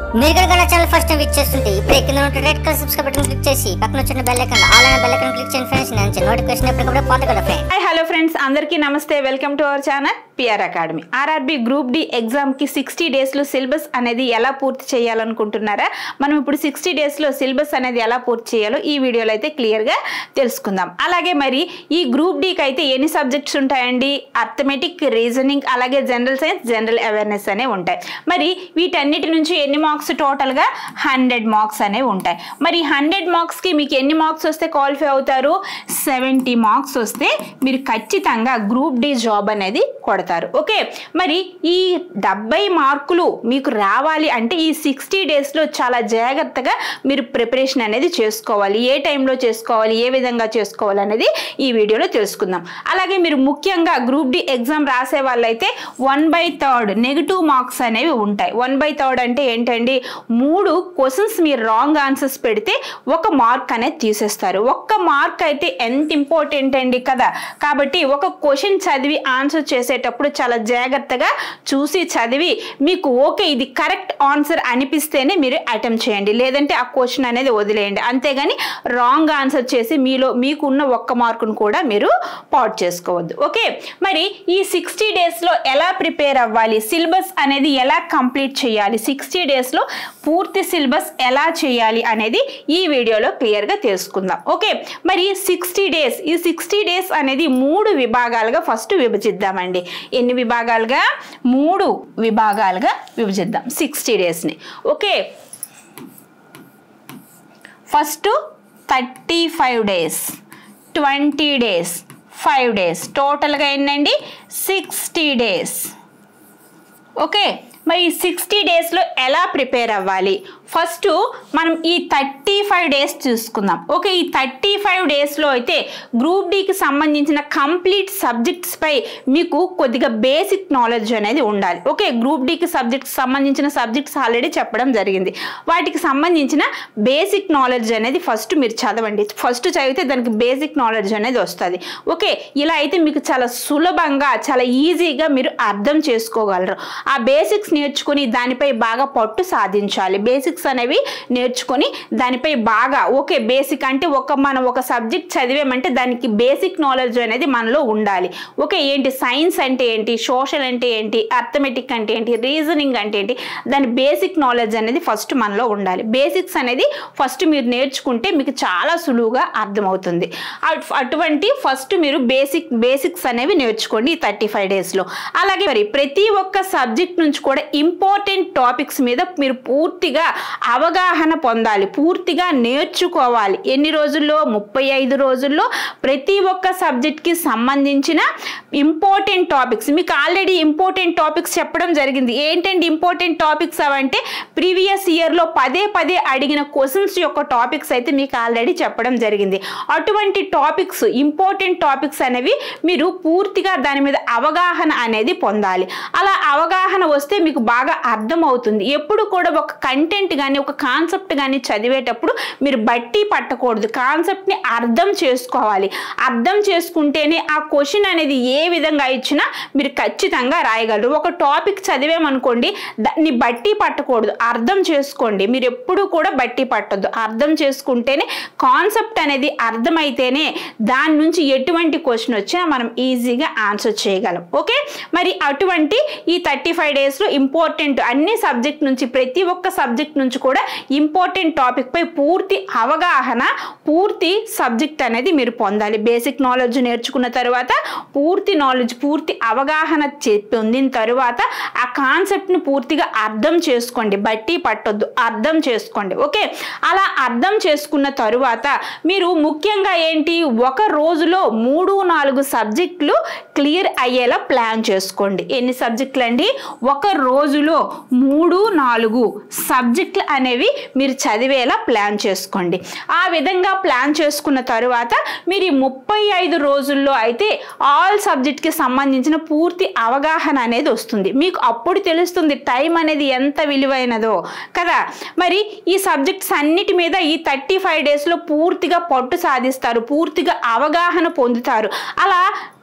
మీరు కనుక నా ఛానల్ ఫస్ట్ టైం విచ్ చేస్తుంటే ఇప్పుడే కింద ఉన్న red colour subscribe button click చేసి పక్కన వచ్చిన బెల్ ఐకాన్ ఆల్ అయిన బెల్ ఐకాన్ క్లిక్ చేయండి ఫ్రెండ్స్ నేను నోటిఫికేషన్ ఎప్పటికప్పుడు పొందగలరు ఫ్రెండ్స్ హాయ్ హలో ఫ్రెండ్స్ అందరికీ నమస్తే welcome to our channel PR academy RRB group D ఎగ్జామ్కి సిక్స్టీ డేస్లో సిలబస్ అనేది ఎలా పూర్తి చేయాలనుకుంటున్నారా మనం ఇప్పుడు సిక్స్టీ డేస్లో సిలబస్ అనేది ఎలా పూర్తి చేయాలో ఈ వీడియోలో అయితే క్లియర్గా తెలుసుకుందాం అలాగే మరి ఈ గ్రూప్ డికి అయితే ఎన్ని సబ్జెక్ట్స్ ఉంటాయండి అర్థమెటిక్ రీజనింగ్ అలాగే జనరల్ సైన్స్ జనరల్ అవేర్నెస్ అనేవి ఉంటాయి మరి వీటన్నిటి నుంచి ఎన్ని మార్క్స్ టోటల్గా హండ్రెడ్ మార్క్స్ అనేవి ఉంటాయి మరి హండ్రెడ్ మార్క్స్కి మీకు ఎన్ని మార్క్స్ వస్తే క్వాలిఫై అవుతారు సెవెంటీ మార్క్స్ వస్తే మీరు ఖచ్చితంగా గ్రూప్ డి జాబ్ అనేది కొడతారు ఓకే మరి ఈ డెబ్బై మార్కులు మీకు రావాలి అంటే ఈ సిక్స్టీ డేస్లో చాలా జాగ్రత్తగా మీరు ప్రిపరేషన్ అనేది చేసుకోవాలి ఏ టైంలో చేసుకోవాలి ఏ విధంగా చేసుకోవాలి అనేది ఈ వీడియోలో తెలుసుకుందాం అలాగే మీరు ముఖ్యంగా గ్రూప్ డి ఎగ్జామ్ రాసే వాళ్ళైతే one by third negative marks అనేవి ఉంటాయి వన్ బై థర్డ్ అంటే ఏంటండి మూడు క్వశ్చన్స్ మీరు రాంగ్ ఆన్సర్స్ పెడితే ఒక మార్క్ అనేది తీసేస్తారు ఒక్క మార్క్ అయితే ఎంత ఇంపార్టెంట్ అండి కదా కాబట్టి ఒక క్వశ్చన్ చదివి ఆన్సర్ చేసేటప్పుడు చాలా జాగ్రత్తగా చూసి చదివి మీకు ఓకే ఇది కరెక్ట్ ఆన్సర్ అనిపిస్తేనే మీరు అటెంప్ట్ చేయండి లేదంటే ఆ క్వశ్చన్ అనేది వదిలేయండి అంతేగాని రాంగ్ ఆన్సర్ చేసి మీలో మీకున్న ఒక్క మార్కును కూడా మీరు పాట్ చేసుకోవద్దు ఓకే మరి ఈ సిక్స్టీ డేస్లో ఎలా ప్రిపేర్ అవ్వాలి సిలబస్ అనేది ఎలా కంప్లీట్ చేయాలి సిక్స్టీ డేస్లో పూర్తి సిలబస్ ఎలా చేయాలి అనేది ఈ వీడియోలో క్లియర్గా తెలుసుకుందాం ఓకే మరి సిక్స్టీ డేస్ ఈ సిక్స్టీ డేస్ అనేది మూడు విభాగాలుగా ఫస్ట్ విభజిద్దామండి ఎన్ని విభాగాలుగా మూడు విభాగాలుగా విభజిద్దాం సిక్స్టీ డేస్ని okay first thirty five days twenty days five days టోటల్గా ఎన్నండి సిక్స్టీ డేస్ ఓకే మరి సిక్స్టీ డేస్లో ఎలా ప్రిపేర్ అవ్వాలి ఫస్ట్ మనం ఈ థర్టీ ఫైవ్ డేస్ చూసుకుందాం ఓకే ఈ థర్టీ ఫైవ్ డేస్లో అయితే గ్రూప్ డికి సంబంధించిన కంప్లీట్ సబ్జెక్ట్స్ పై మీకు కొద్దిగా బేసిక్ నాలెడ్జ్ అనేది ఉండాలి ఓకే గ్రూప్ డికి సబ్జెక్ట్స్ సంబంధించిన సబ్జెక్ట్స్ ఆల్రెడీ చెప్పడం జరిగింది వాటికి సంబంధించిన బేసిక్ నాలెడ్జ్ అనేది ఫస్ట్ మీరు చదవండి ఫస్ట్ చదివితే దానికి బేసిక్ నాలెడ్జ్ అనేది వస్తుంది ఓకే ఇలా అయితే మీకు చాలా సులభంగా చాలా ఈజీగా మీరు అర్థం చేసుకోగలరు ఆ బేసిక్స్ నేర్చుకుని దానిపై బాగా పట్టు సాధించాలి బేసిక్స్ అనేవి నేర్చుకొని దానిపై బాగా ఓకే బేసిక్ అంటే ఒక మనం ఒక సబ్జెక్ట్ చదివామంటే దానికి బేసిక్ నాలెడ్జ్ అనేది మనలో ఉండాలి ఓకే ఏంటి సైన్స్ అంటే ఏంటి సోషల్ అంటే ఏంటి అర్థమెటిక్ అంటే ఏంటి రీజనింగ్ అంటే ఏంటి దాని బేసిక్ నాలెడ్జ్ అనేది ఫస్ట్ మనలో ఉండాలి బేసిక్స్ అనేది ఫస్ట్ మీరు నేర్చుకుంటే మీకు చాలా సులువుగా అర్థమవుతుంది అట్- అటువంటి ఫస్ట్ మీరు బేసిక్ బేసిక్స్ అనేవి నేర్చుకోండి ఈ థర్టీ ఫైవ్ డేస్లో అలాగే మరి ప్రతి ఒక్క సబ్జెక్ట్ నుంచి కూడా ఇంపార్టెంట్ టాపిక్స్ మీద మీరు పూర్తిగా అవగాహన పొందాలి పూర్తిగా నేర్చుకోవాలి ఎన్ని రోజుల్లో ముప్పై ఐదు రోజుల్లో ప్రతి ఒక్క సబ్జెక్ట్కి సంబంధించిన ఇంపార్టెంట్ టాపిక్స్ మీకు ఆల్రెడీ ఇంపార్టెంట్ టాపిక్స్ చెప్పడం జరిగింది ఏంటంటే ఇంపార్టెంట్ టాపిక్స్ అవంటే ప్రీవియస్ ఇయర్లో పదే పదే అడిగిన క్వశ్చన్స్ యొక్క టాపిక్స్ అయితే మీకు ఆల్రెడీ చెప్పడం జరిగింది అటువంటి టాపిక్స్ ఇంపార్టెంట్ టాపిక్స్ అనేవి మీరు పూర్తిగా దాని మీద అవగాహన అనేది పొందాలి అలా అవగాహన వస్తే మీకు బాగా అర్థం అవుతుంది ఎప్పుడు కూడా ఒక కంటెంట్ కానీ ఒక కాన్సెప్ట్ కానీ చదివేటప్పుడు మీరు బట్టి పట్టకూడదు కాన్సెప్ట్ని అర్థం చేసుకోవాలి అర్థం చేసుకుంటేనే ఆ క్వశ్చన్ అనేది ఏ విధంగా ఇచ్చినా మీరు ఖచ్చితంగా రాయగలరు ఒక టాపిక్ చదివామనుకోండి దాన్ని బట్టి పట్టకూడదు అర్థం చేసుకోండి మీరు ఎప్పుడు కూడా బట్టి పట్టొద్దు అర్థం చేసుకుంటేనే కాన్సెప్ట్ అనేది అర్థమైతేనే దాని నుంచి ఎటువంటి క్వశ్చన్ వచ్చినా మనం ఈజీగా ఆన్సర్ చేయగలం ఓకే మరి అటువంటి ఈ థర్టీ ఫైవ్ డేస్లో ఇంపార్టెంట్ అన్ని సబ్జెక్ట్ నుంచి ప్రతి ఒక్క సబ్జెక్ట్ నుంచి కూడా ఇంపార్టెంట్ టాపిక్ పై పూర్తి అవగాహన పూర్తి సబ్జెక్ట్ అనేది మీరు పొందాలి బేసిక్ నాలెడ్జ్ నేర్చుకున్న తర్వాత పూర్తి నాలెడ్జ్ పూర్తి అవగాహన చే- పొందిన తరువాత ఆ కాన్సెప్ట్ని పూర్తిగా అర్థం చేసుకోండి బట్టి పట్టొద్దు అర్థం చేసుకోండి ఓకే అలా అర్థం చేసుకున్న తరువాత మీరు ముఖ్యంగా ఏంటి ఒక రోజులో మూడు నాలుగు సబ్జెక్టులు క్లియర్ అయ్యేలా ప్లాన్ చేసుకోండి ఎన్ని సబ్జెక్టులు అండి ఒక రోజులో మూడు నాలుగు సబ్జెక్టులు అనేవి మీరు చదివేలా ప్లాన్ చేసుకోండి ఆ విధంగా ప్లాన్ చేసుకున్న తరువాత మీరు ఈ ముప్పై ఐదు రోజుల్లో అయితే ఆల్ సబ్జెక్ట్కి సంబంధించిన పూర్తి అవగాహన అనేది వస్తుంది మీకు అప్పుడు తెలుస్తుంది టైం అనేది ఎంత విలువైనదో కదా మరి ఈ సబ్జెక్ట్స్ అన్నిటి మీద ఈ థర్టీ ఫైవ్ డేస్లో పూర్తిగా పట్టు సాధిస్తారు పూర్తిగా అవగాహన పొందుతారు అలా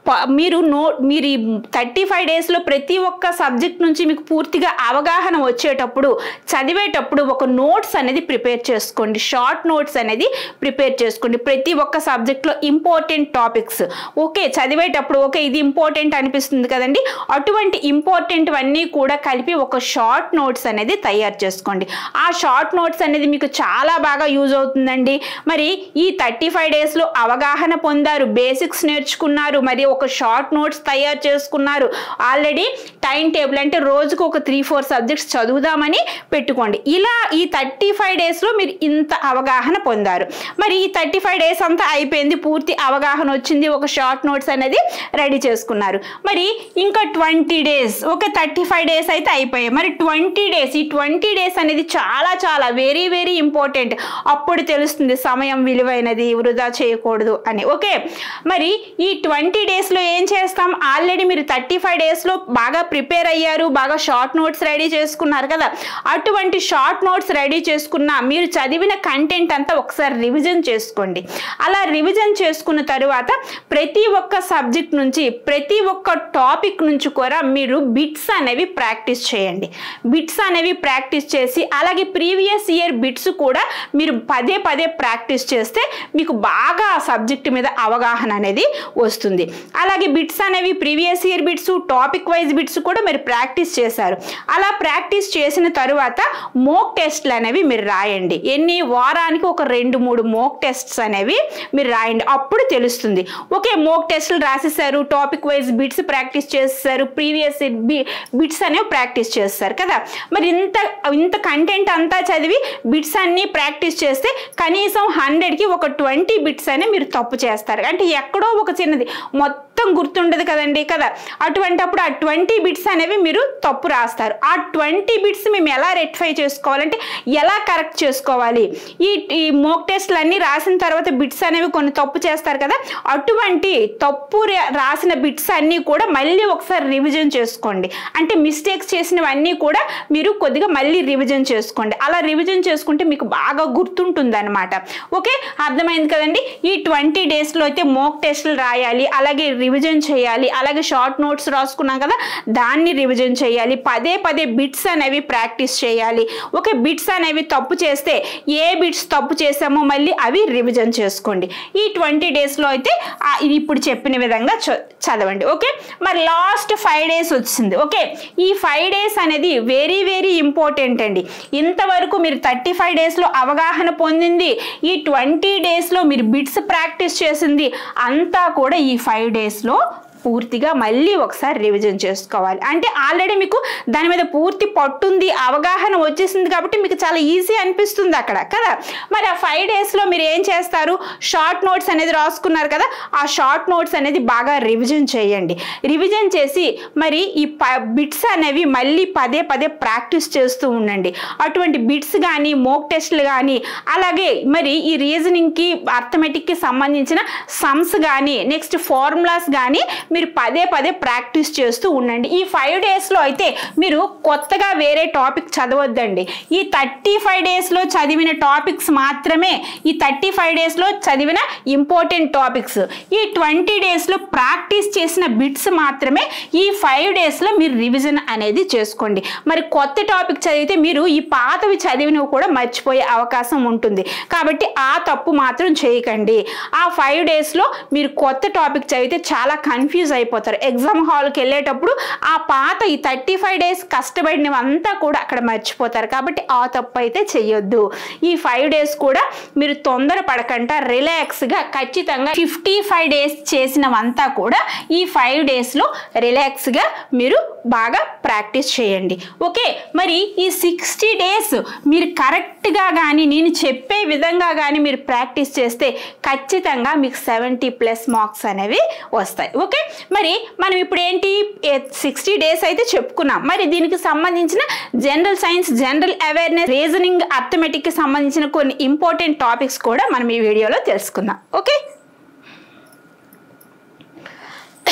ప- మీరు నో మీరు ఈ థర్టీ ఫైవ్ డేస్లో ప్రతి ఒక్క సబ్జెక్ట్ నుంచి మీకు పూర్తిగా అవగాహన వచ్చేటప్పుడు చదివేటప్పుడు ఒక నోట్స్ అనేది ప్రిపేర్ చేసుకోండి షార్ట్ నోట్స్ అనేది ప్రిపేర్ చేసుకోండి ప్రతి ఒక్క సబ్జెక్ట్లో ఇంపార్టెంట్ టాపిక్స్ ఓకే చదివేటప్పుడు ఓకే ఇది ఇంపార్టెంట్ అనిపిస్తుంది కదండి అటువంటి ఇంపార్టెంట్ అన్నీ కూడా కలిపి ఒక షార్ట్ నోట్స్ అనేది తయారు చేసుకోండి ఆ షార్ట్ నోట్స్ అనేది మీకు చాలా బాగా యూజ్ అవుతుందండి మరి ఈ థర్టీ ఫైవ్ డేస్లో అవగాహన పొందారు బేసిక్స్ నేర్చుకున్నారు మరి ఒక షార్ట్ నోట్స్ తయారు చేసుకున్నారు ఆల్రెడీ టైం టేబుల్ అంటే రోజుకు ఒక త్రీ ఫోర్ సబ్జెక్ట్స్ చదువుదామని పెట్టుకోండి ఇలా ఈ థర్టీ ఫైవ్ డేస్లో మీరు ఇంత అవగాహన పొందారు మరి ఈ థర్టీ ఫైవ్ డేస్ అంతా అయిపోయింది పూర్తి అవగాహన వచ్చింది ఒక షార్ట్ నోట్స్ అనేది రెడీ చేసుకున్నారు మరి ఇంకా ట్వంటీ డేస్ ఒక థర్టీ ఫైవ్ డేస్ అయితే అయిపోయాయి మరి ట్వంటీ డేస్ ఈ ట్వంటీ డేస్ అనేది చాలా చాలా వెరీ వెరీ ఇంపార్టెంట్ అప్పుడు తెలుస్తుంది సమయం విలువైనది వృధా చేయకూడదు అని ఓకే మరి ఈ ట్వంటీ డేస్లో ఏం చేస్తాం ఆల్రెడీ మీరు థర్టీ ఫైవ్ డేస్లో బాగా ప్రిపేర్ అయ్యారు బాగా షార్ట్ నోట్స్ రెడీ చేసుకున్నారు కదా అటువంటి షార్ట్ నోట్స్ రెడీ చేసుకున్న మీరు చదివిన కంటెంట్ అంతా ఒకసారి రివిజన్ చేసుకోండి అలా రివిజన్ చేసుకున్న తరువాత ప్రతి ఒక్క సబ్జెక్ట్ నుంచి ప్రతి ఒక్క టాపిక్ నుంచి కూడా మీరు బిట్స్ అనేవి ప్రాక్టీస్ చేయండి బిట్స్ అనేవి ప్రాక్టీస్ చేసి అలాగే ప్రీవియస్ ఇయర్ బిట్స్ కూడా మీరు పదే పదే ప్రాక్టీస్ చేస్తే మీకు బాగా ఆ సబ్జెక్ట్ మీద అవగాహన అనేది వస్తుంది అలాగే బిట్స్ అనేవి previous year bits topic wise bits కూడా మీరు ప్రాక్టీస్ చేశారు అలా ప్రాక్టీస్ చేసిన తరువాత మోక్ టెస్ట్లు అనేవి మీరు రాయండి ఎన్ని వారానికి ఒక రెండు మూడు మోక్ టెస్ట్స్ అనేవి మీరు రాయండి అప్పుడు తెలుస్తుంది ఓకే మోక్ టెస్ట్లు రాసేసారు టాపిక్ వైజ్ బిట్స్ ప్రాక్టీస్ చేస్తారు ప్రీవియస్ బిట్స్ అనేవి ప్రాక్టీస్ చేస్తారు కదా మరి ఇంత ఇంత కంటెంట్ అంతా చదివి బిట్స్ అన్నీ ప్రాక్టీస్ చేస్తే కనీసం హండ్రెడ్కి ఒక ట్వంటీ బిట్స్ అనే మీరు తప్పు చేస్తారు అంటే ఎక్కడో ఒక చిన్నది మొత్తం గుర్తుండదు కదండి కదా అటువంటప్పుడు ఆ ట్వంటీ బిట్స్ అనేవి మీరు తప్పు రాస్తారు ఆ ట్వంటీ బిట్స్ మేము ఎలా రెక్టిఫై చేసుకోవాలంటే ఎలా కరెక్ట్ చేసుకోవాలి ఈ ఈ మోక్ టెస్ట్లు అన్నీ రాసిన తర్వాత బిట్స్ అనేవి కొన్ని తప్పు చేస్తారు కదా అటువంటి తప్పు రా- రాసిన బిట్స్ అన్నీ కూడా మళ్ళీ ఒకసారి రివిజన్ చేసుకోండి అంటే మిస్టేక్స్ చేసినవన్నీ కూడా మీరు కొద్దిగా మళ్ళీ రివిజన్ చేసుకోండి అలా రివిజన్ చేసుకుంటే మీకు బాగా గుర్తుంటుంది అనమాట ఓకే అర్థమైంది కదండి ఈ ట్వంటీ డేస్లో అయితే మోక్ టెస్ట్లు రాయాలి అలాగే రివిజన్ చేయాలి అలాగే షార్ట్ నోట్స్ రాసుకున్నాం కదా దాన్ని రివిజన్ చేయాలి పదే పదే బిట్స్ అనేవి ప్రాక్టీస్ చేయాలి ఓకే బిట్స్ అనేవి తప్పు చేస్తే ఏ బిట్స్ తప్పు చేసామో మళ్ళీ అవి రివిజన్ చేసుకోండి ఈ ట్వంటీ డేస్లో అయితే ఆ ఇది ఇప్పుడు చెప్పిన విధంగా చ- చదవండి ఓకే మరి లాస్ట్ ఫైవ్ డేస్ వచ్చింది ఓకే ఈ ఫైవ్ డేస్ అనేది వెరీ వెరీ ఇంపార్టెంట్ అండి ఇంతవరకు మీరు థర్టీ ఫైవ్ డేస్లో అవగాహన పొందింది ఈ ట్వంటీ డేస్లో మీరు బిట్స్ ప్రాక్టీస్ చేసింది అంతా కూడా ఈ ఫైవ్ డేస్లో పూర్తిగా మళ్ళీ ఒకసారి రివిజన్ చేసుకోవాలి అంటే ఆల్రెడీ మీకు దాని మీద పూర్తి పట్టుంది అవగాహన వచ్చేసింది కాబట్టి మీకు చాలా ఈజీ అనిపిస్తుంది అక్కడ కదా మరి ఆ ఫైవ్ డేస్లో మీరు ఏం చేస్తారు షార్ట్ నోట్స్ అనేది రాసుకున్నారు కదా ఆ షార్ట్ నోట్స్ అనేది బాగా రివిజన్ చేయండి రివిజన్ చేసి మరి ఈ ప బిట్స్ అనేవి మళ్ళీ పదే పదే ప్రాక్టీస్ చేస్తూ ఉండండి అటువంటి బిట్స్ కానీ మోక్ టెస్ట్లు కానీ అలాగే మరి ఈ రీజనింగ్కి అర్థమెటిక్కి సంబంధించిన సమ్స్ కానీ నెక్స్ట్ ఫార్ములాస్ కానీ మీరు పదే పదే ప్రాక్టీస్ చేస్తూ ఉండండి ఈ ఫైవ్ డేస్లో అయితే మీరు కొత్తగా వేరే టాపిక్ చదవద్దండి ఈ థర్టీ ఫైవ్ డేస్లో చదివిన టాపిక్స్ మాత్రమే ఈ థర్టీ ఫైవ్ డేస్లో చదివిన ఇంపార్టెంట్ టాపిక్స్ ఈ ట్వంటీ డేస్లో ప్రాక్టీస్ చేసిన బిట్స్ మాత్రమే ఈ ఫైవ్ డేస్లో మీరు రివిజన్ అనేది చేసుకోండి మరి కొత్త టాపిక్ చదివితే మీరు ఈ పాతవి చదివినవి కూడా మర్చిపోయే అవకాశం ఉంటుంది కాబట్టి ఆ తప్పు మాత్రం చేయకండి ఆ ఫైవ్ డేస్లో మీరు కొత్త టాపిక్ చదివితే చాలా కన్ఫ్యూజ్ అయిపోతారు ఎగ్జామ్ హాల్కి వెళ్ళేటప్పుడు ఆ పాత ఈ థర్టీ ఫైవ్ డేస్ కష్టపడినవంతా కూడా అక్కడ మర్చిపోతారు కాబట్టి ఆ తప్పు అయితే చెయ్యొద్దు ఈ ఫైవ్ డేస్ కూడా మీరు తొందర పడకుండా రిలాక్స్గా ఖచ్చితంగా ఫిఫ్టీ ఫైవ్ డేస్ చేసినవంతా కూడా ఈ ఫైవ్ డేస్లో రిలాక్స్గా మీరు బాగా ప్రాక్టీస్ చేయండి ఓకే మరి ఈ సిక్స్టీ డేస్ మీరు కరెక్ట్గా కానీ నేను చెప్పే విధంగా కానీ మీరు ప్రాక్టీస్ చేస్తే ఖచ్చితంగా మీకు సెవెంటీ ప్లస్ మార్క్స్ అనేవి వస్తాయి ఓకే మరి మనం ఇప్పుడు ఏంటి సిక్స్టీ డేస్ అయితే చెప్పుకున్నాం మరి దీనికి సంబంధించిన general science general awareness reasoning అర్థమెటిక్కి సంబంధించిన కొన్ని ఇంపార్టెంట్ టాపిక్స్ కూడా మనం ఈ వీడియోలో తెలుసుకుందాం ఓకే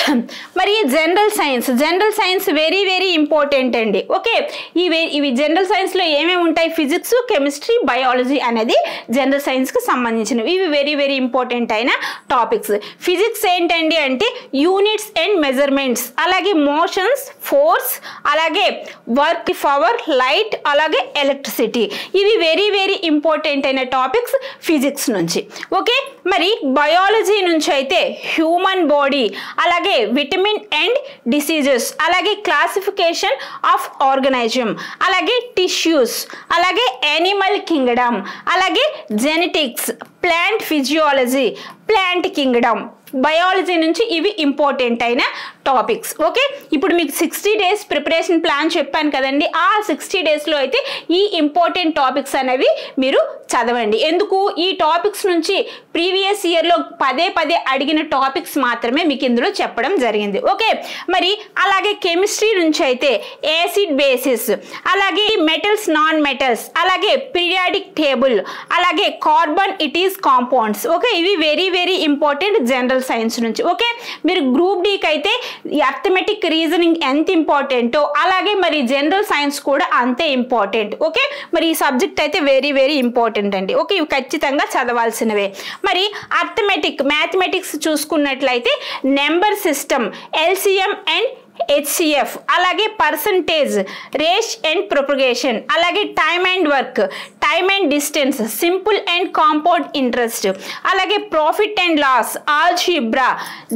మరి general science general science very very important అండి ఓకే ఇవి ఇవి జనరల్ సైన్స్లో ఏమేమి ఉంటాయి ఫిజిక్స్ కెమిస్ట్రీ బయాలజీ అనేది జనరల్ సైన్స్కి సంబంధించినవి ఇవి వెరీ వెరీ ఇంపార్టెంట్ అయిన టాపిక్స్ ఫిజిక్స్ ఏంటండి అంటే యూనిట్స్ అండ్ మెజర్మెంట్స్ అలాగే మోషన్స్ ఫోర్స్ అలాగే వర్క్ పవర్ లైట్ అలాగే ఎలక్ట్రిసిటీ ఇవి వెరీ వెరీ ఇంపార్టెంట్ అయిన టాపిక్స్ ఫిజిక్స్ నుంచి ఓకే మరి బయాలజీ నుంచి అయితే హ్యూమన్ బాడీ అలాగే విటమిన్ అండ్ డిసీజెస్ అలాగే క్లాసిఫికేషన్ ఆఫ్ ఆర్గనైజం అలాగే టిష్యూస్ అలాగే యానిమల్ కింగ్డమ్ అలాగే genetics plant physiology plant kingdom biology నుంచి ఇవి ఇంపార్టెంట్ అయిన టాపిక్స్ ఓకే ఇప్పుడు మీకు సిక్స్టీ డేస్ ప్రిపరేషన్ ప్లాన్ చెప్పాను కదండి ఆ సిక్స్టీ డేస్లో అయితే ఈ ఇంపార్టెంట్ టాపిక్స్ అనేవి మీరు చదవండి ఎందుకు ఈ టాపిక్స్ నుంచి ప్రీవియస్ ఇయర్లో పదే పదే అడిగిన టాపిక్స్ మాత్రమే మీకు ఇందులో చెప్పడం జరిగింది ఓకే మరి అలాగే కెమిస్ట్రీ నుంచి అయితే యాసిడ్ బేసిస్ అలాగే మెటల్స్ నాన్ మెటల్స్ అలాగే పీరియాడిక్ టేబుల్ అలాగే carbon it is compounds okay ఇవి very very important general science నుంచి ఓకే మీరు గ్రూప్ డీకి అయితే అర్థమెటిక్ రీజనింగ్ ఎంత ఇంపార్టెంటో అలాగే మరి జనరల్ సైన్స్ కూడా అంతే ఇంపార్టెంట్ ఓకే మరి ఈ సబ్జెక్ట్ అయితే వెరీ వెరీ ఇంపార్టెంట్ అండి ఓకే ఇవి ఖచ్చితంగా చదవాల్సినవే మరి అర్థమెటిక్ మ్యాథమెటిక్స్ చూసుకున్నట్లయితే number system LCM and HCF అలాగే పర్సంటేజ్ రేష్ అండ్ ప్రొపగేషన్ అలాగే time and work time and distance simple and compound interest అలాగే profit and loss algebra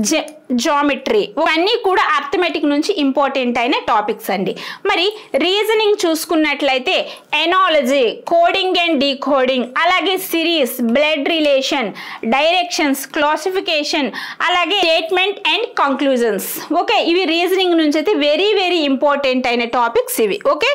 geometry ఇవన్నీ కూడా అర్థమెటిక్ నుంచి ఇంపార్టెంట్ అయిన టాపిక్స్ అండి మరి రీజనింగ్ చూసుకున్నట్లయితే ఎనాలజీ కోడింగ్ అండ్ డీకోడింగ్ అలాగే series blood relation directions classification అలాగే స్టేట్మెంట్ అండ్ కంక్లూజన్స్ ఓకే ఇవి రీజనింగ్ నుంచి అయితే వెరీ వెరీ ఇంపార్టెంట్ అయిన టాపిక్స్ ఇవి ఓకే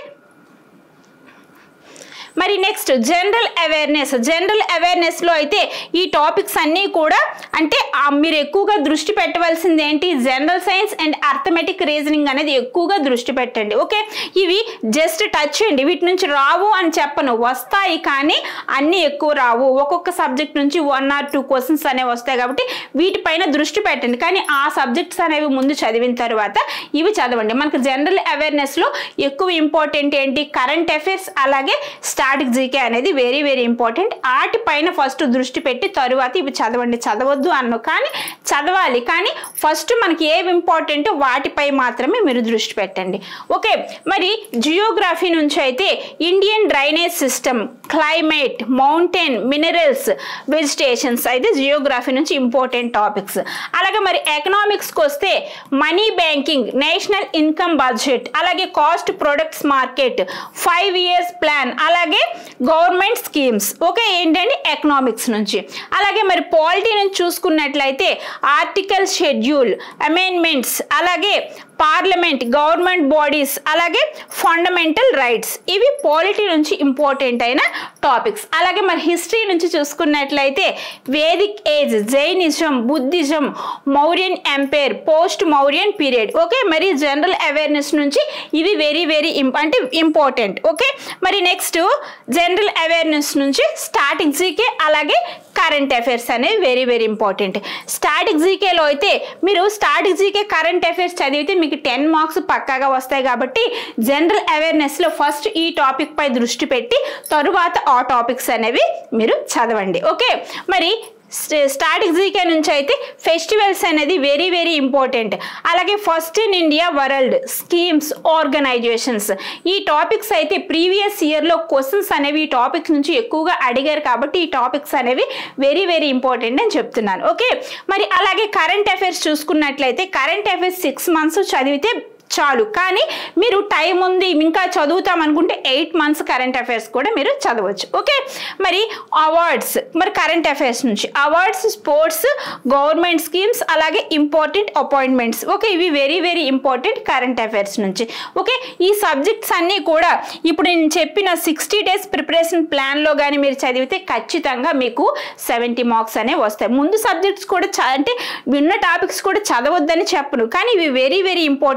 మరి నెక్స్ట్ జనరల్ అవేర్నెస్ జనరల్ అవేర్నెస్లో అయితే ఈ టాపిక్స్ అన్నీ కూడా అంటే ఆ మీరు ఎక్కువగా దృష్టి పెట్టవలసింది ఏంటి general science and arithmetic reasoning అనేది ఎక్కువగా దృష్టి పెట్టండి ఓకే ఇవి జస్ట్ టచ్ చేయండి వీటి నుంచి రావు అని చెప్పను వస్తాయి కానీ అన్నీ ఎక్కువ రావు ఒక్కొక్క సబ్జెక్ట్ నుంచి వన్ ఆర్ టూ క్వశ్చన్స్ అనేవి వస్తాయి కాబట్టి వీటిపైన దృష్టి పెట్టండి కానీ ఆ సబ్జెక్ట్స్ అనేవి ముందు చదివిన తర్వాత ఇవి చదవండి మనకు జనరల్ అవేర్నెస్లో ఎక్కువ ఇంపార్టెంట్ ఏంటి కరెంట్ అఫైర్స్ అలాగే స్టాటిక్ జీకే అనేది వెరీ వెరీ ఇంపార్టెంట్ వాటిపైన ఫస్ట్ దృష్టి పెట్టి తరువాత ఇవి చదవండి చదవద్దు అన్ను కానీ చదవాలి కానీ ఫస్ట్ మనకి ఏవి ఇంపార్టెంట్ వాటిపై మాత్రమే మీరు దృష్టి పెట్టండి ఓకే మరి జియోగ్రఫీ నుంచి అయితే Indian drainage system climate mountain minerals vegetations అయితే జియోగ్రఫీ నుంచి ఇంపార్టెంట్ టాపిక్స్ అలాగే మరి ఎకనామిక్స్కి వస్తే money banking national income budget అలాగే cost products market five years plan అలాగే గవర్నమెంట్ స్కీమ్స్ ఓకే ఏంటంటే ఎకనామిక్స్ నుంచి అలాగే మరి పాలిటీ నుంచి చూసుకున్నట్లయితే ఆర్టికల్ షెడ్యూల్ అమెండ్మెంట్స్ అలాగే పార్లమెంట్ గవర్నమెంట్ బాడీస్ అలాగే ఫండమెంటల్ రైట్స్ ఇవి పాలిటీ నుంచి ఇంపార్టెంట్ అయిన టాపిక్స్ అలాగే మరి హిస్టరీ నుంచి చూసుకున్నట్లయితే Vedic age Jainism Buddhism Mauryan umpire post Mauryan period okay మరి జనరల్ అవేర్నెస్ నుంచి ఇవి వెరీ వెరీ అంటే ఇంపార్టెంట్ ఓకే మరి నెక్స్ట్ జనరల్ అవేర్నెస్ నుంచి స్టార్టింగ్ జీకే అలాగే కరెంట్ అఫైర్స్ అనేవి వెరీ వెరీ ఇంపార్టెంట్ స్టాటిక్ జీకేలో అయితే మీరు స్టాటిక్ జీకే కరెంట్ అఫైర్స్ చదివితే మీకు టెన్ మార్క్స్ పక్కాగా వస్తాయి కాబట్టి జనరల్ అవేర్నెస్లో ఫస్ట్ ఈ టాపిక్ పై దృష్టి పెట్టి తరువాత ఆ టాపిక్స్ అనేవి మీరు చదవండి ఓకే మరి స్టాటిక్ జీకే నుంచి అయితే ఫెస్టివల్స్ అనేది వెరీ వెరీ ఇంపార్టెంట్ అలాగే first in India world schemes organizations ఈ టాపిక్స్ అయితే ప్రీవియస్ ఇయర్లో క్వశ్చన్స్ అనేవి ఈ టాపిక్స్ నుంచి ఎక్కువగా అడిగారు కాబట్టి ఈ టాపిక్స్ అనేవి వెరీ వెరీ ఇంపార్టెంట్ అని చెప్తున్నాను ఓకే మరి అలాగే కరెంట్ అఫైర్స్ చూసుకున్నట్లయితే కరెంట్ అఫైర్స్ సిక్స్ మంత్స్ చదివితే చాలు కానీ మీరు టైం ఉంది ఇంకా చదువుతాం అనుకుంటే ఎయిట్ మంత్స్ కరెంట్ అఫైర్స్ కూడా మీరు చదవచ్చు ఓకే మరి అవార్డ్స్ మరి కరెంట్ అఫైర్స్ నుంచి అవార్డ్స్ స్పోర్ట్స్ గవర్నమెంట్ స్కీమ్స్ అలాగే ఇంపార్టెంట్ అపాయింట్మెంట్స్ ఓకే ఇవి very very important current affairs నుంచి ఓకే ఈ సబ్జెక్ట్స్ అన్నీ కూడా ఇప్పుడు నేను చెప్పిన సిక్స్టీ డేస్ ప్రిపరేషన్ ప్లాన్లో కానీ మీరు చదివితే ఖచ్చితంగా మీకు సెవెంటీ మార్క్స్ అనేవి వస్తాయి ముందు సబ్జెక్ట్స్ కూడా చ- అంటే విన్న టాపిక్స్ కూడా చదవద్దని చెప్పను కానీ ఇవి వెరీ వెరీ ఇంపార్టెంట్ అయిన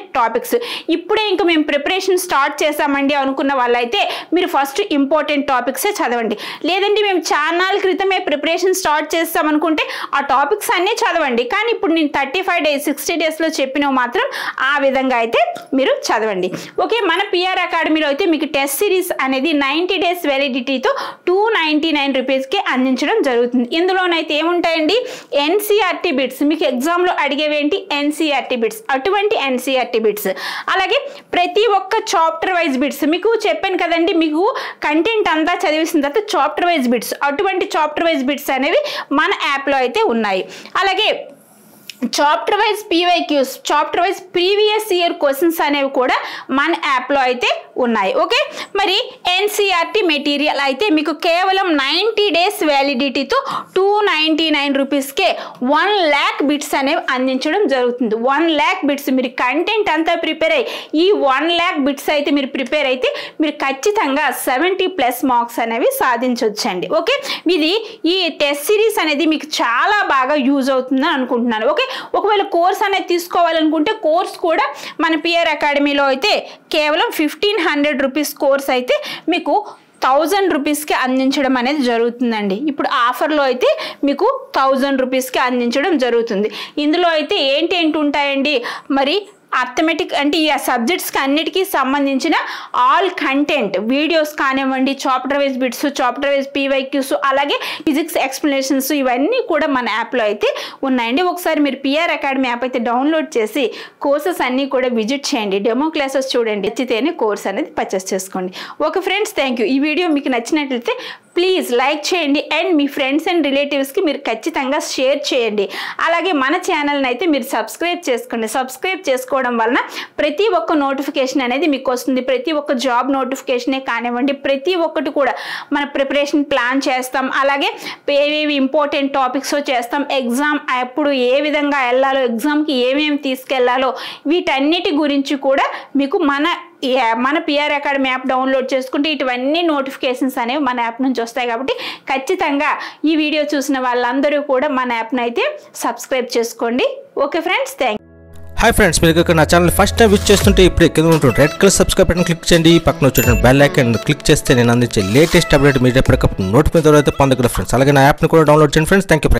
టాపిక్స్ ఇప్పుడే ఇంకా మేము ప్రిపరేషన్ స్టార్ట్ చేసామండి అనుకున్న వాళ్ళైతే మీరు ఫస్ట్ ఇంపార్టెంట్ టాపిక్సే చదవండి లేదంటే మేము ఛానల్ క్రితమే ప్రిపరేషన్ స్టార్ట్ చేస్తాం అనుకుంటే ఆ టాపిక్స్ అన్నీ చదవండి కానీ ఇప్పుడు నేను థర్టీ ఫైవ్ డేస్ సిక్స్టీ డేస్లో చెప్పినవి మాత్రం ఆ విధంగా అయితే మీరు చదవండి ఓకే మన పిఆర్ అకాడమీలో అయితే మీకు టెస్ట్ సిరీస్ అనేది నైంటీ డేస్ వ్యాలిడిటీతో టూ నైంటీ నైన్ రూపీస్కి అందించడం జరుగుతుంది ఇందులోనైతే ఏముంటాయండి ఎన్సీఆర్టీ బిట్స్ మీకు ఎగ్జామ్లో అడిగేవేంటి ఎన్సీఆర్టీ బిట్స్ అటువంటి ఎన్సీఆర్టీ బిట్స్ అలాగే ప్రతి ఒక్క చాప్టర్ వైజ్ బిట్స్ మీకు చెప్పాను కదండి మీకు కంటెంట్ అంతా చదివేసిన తర్వాత చాప్టర్ వైజ్ బిట్స్ అటువంటి చాప్టర్ వైజ్ బిట్స్ అనేవి మన యాప్లో అయితే ఉన్నాయి అలాగే chapter wise PYQs chapter wise previous year questions అనేవి కూడా మన యాప్లో అయితే ఉన్నాయి ఓకే మరి ఎన్సీఆర్టీ మెటీరియల్ అయితే మీకు కేవలం నైంటీ డేస్ వ్యాలిడిటీతో టూ నైంటీ నైన్ రూపీస్కే వన్ ల్యాక్ బిట్స్ అనేవి అందించడం జరుగుతుంది వన్ ల్యాక్ బిట్స్ మీరు కంటెంట్ అంతా ప్రిపేర్ అయ్యి ఈ వన్ ల్యాక్ బిట్స్ అయితే మీరు ప్రిపేర్ అయితే మీరు ఖచ్చితంగా సెవెంటీ ప్లస్ మార్క్స్ అనేవి సాధించవచ్చండి ఓకే ఇది ఈ టెస్ట్ సిరీస్ అనేది మీకు చాలా బాగా యూజ్ అవుతుందని అనుకుంటున్నాను ఓకే ఒకవేళ కోర్స్ అనేది తీసుకోవాలనుకుంటే కోర్స్ కూడా మన పిఆర్ అకాడమీలో అయితే కేవలం ఫిఫ్టీన్ హండ్రెడ్ రూపీస్ కోర్స్ అయితే మీకు థౌజండ్ రూపీస్కి అందించడం అనేది జరుగుతుందండి ఇప్పుడు ఆఫర్లో అయితే మీకు థౌజండ్ రూపీస్కి అందించడం జరుగుతుంది ఇందులో అయితే ఏంటి ఏంటి ఉంటాయండి మరి అర్థమెటిక్ అంటే ఈ సబ్జెక్ట్స్కి అన్నిటికీ సంబంధించిన ఆల్ కంటెంట్ వీడియోస్ కానివ్వండి chapter wise bits chapter wise PYQs అలాగే ఫిజిక్స్ ఎక్స్ప్లెనేషన్స్ ఇవన్నీ కూడా మన యాప్లో అయితే ఉన్నాయండి ఒకసారి మీరు పిఆర్ అకాడమీ యాప్ అయితే డౌన్లోడ్ చేసి కోర్సెస్ అన్నీ కూడా విజిట్ చేయండి డెమో క్లాసెస్ చూడండి నచ్చితేనే కోర్స్ అనేది పర్చేస్ చేసుకోండి ఓకే ఫ్రెండ్స్ థ్యాంక్ యూ ఈ వీడియో మీకు నచ్చినట్లయితే ప్లీజ్ లైక్ చేయండి అండ్ మీ ఫ్రెండ్స్ అండ్ రిలేటివ్స్కి మీరు ఖచ్చితంగా షేర్ చేయండి అలాగే మన ఛానల్ని అయితే మీరు సబ్స్క్రైబ్ చేసుకోండి సబ్స్క్రైబ్ చేసుకోవడం వలన ప్రతి ఒక్క నోటిఫికేషన్ అనేది మీకు వస్తుంది ప్రతి ఒక్క జాబ్ నోటిఫికేషనే కానివ్వండి ప్రతి ఒక్కటి కూడా మన ప్రిపరేషన్ ప్లాన్ చేస్తాం అలాగే ఏవేవి ఇంపార్టెంట్ టాపిక్స్ చేస్తాం ఎగ్జామ్ ఎప్పుడు ఏ విధంగా వెళ్ళాలో ఎగ్జామ్కి ఏమేమి తీసుకెళ్లాలో వీటన్నిటి గురించి కూడా మీకు మన ఈ యాప్ మన పిఆర్ అకాడమీ యాప్ డౌన్లోడ్ చేసుకుంటే ఇటువన్నీ నోటిఫికేషన్స్ అనేవి మన యాప్ నుంచి వస్తాయి కాబట్టి ఖచ్చితంగా ఈ వీడియో చూసిన వాళ్ళందరూ కూడా మన యాప్ని అయితే సబ్స్క్రైబ్ చేసుకోండి okay friends thank hi friends మీరు ఇక్కడ నా ఛానల్ ఫస్ట్ టైం విచ్ చేస్తుంటే ఇప్పుడు కింద ఉంటుంది red colour subscribe button click చేయండి పక్కన వచ్చేటువంటి బెల్ ఐకాన్ క్లిక్ చేస్తే నేను అందించే లేటెస్ట్ అప్డేట్ మీరు ఎప్పటికప్పుడు నోటిఫికేషన్ అయితే పొందగలరు ఫ్రెండ్స్ అలాగే నా యాప్ని కూడా డౌన్లోడ్ చేయండి ఫ్రెండ్స్ థ్యాంక్ యూ